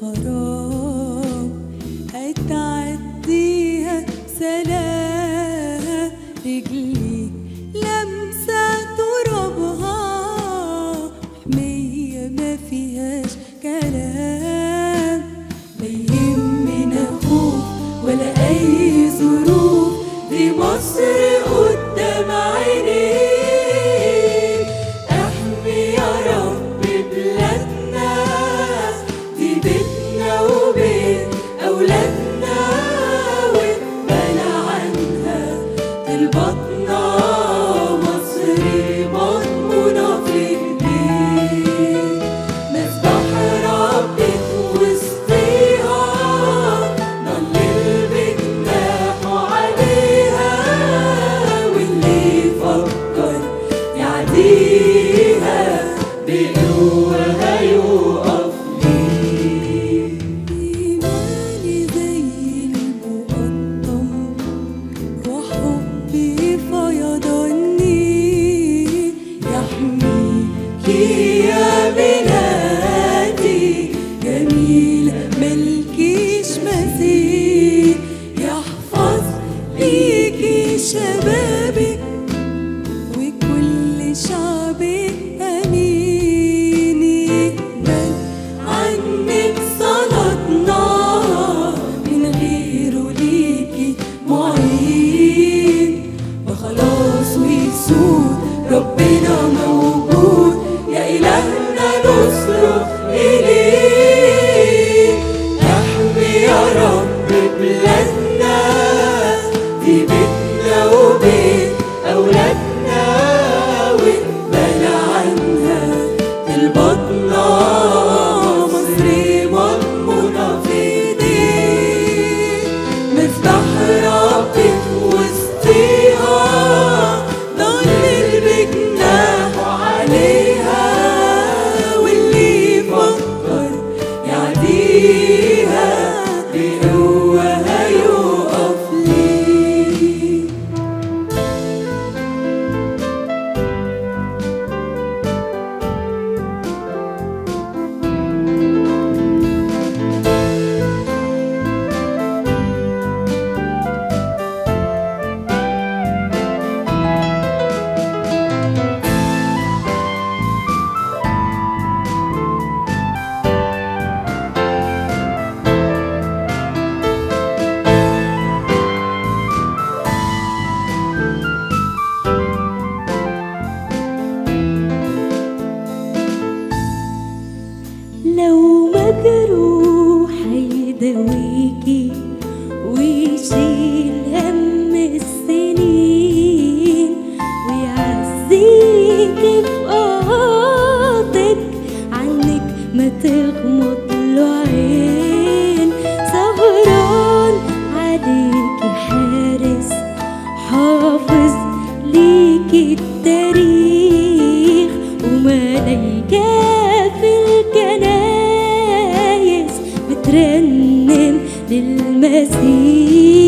الخراب هتعديها سلام رجلي لمسة ترابها حمية ما فيهاش كلام لا يهمنا خوف ولا أي ظروف دي مصر قدام عينيك احمي يا رب بلادنا دي بيتنا وبيت أولادنا واتبنى عنها طلباتنا مصر مضمونة في ايديك مذبح ربك وسطيها ضلل بجناحه عليها واللي يفكر يعديها بقوة هيقف ليه إيماني زي المقطم وحبي فيضني يحميكي يا بلادي جميلة ملكيش مثيل يحفظ ليكي شبابك وكل شعبك أمين يقبل عنك صلاتنا من غيره ليكي معين وخلاص ويسود ربنا موجود يا إلهنا نصرخ إليك احمي يا رب بلادنا دي بيتنا وبيت أولادنا واتبنى عنها طلباتنا مصر مضمونة في ايديك مفتاح ربك وسطيها ضلل بجناحه عليها واللي يفكر يعديها بقوة هيقف ليه لو مجروح هيداويكي ويشيل هم السنين ويعزيكي في قهاتك عنك ما تغمض له عين سهران عليكي حارس حافظ ليكي التاريخ وملايكة في الكنايس بترنم للمسيح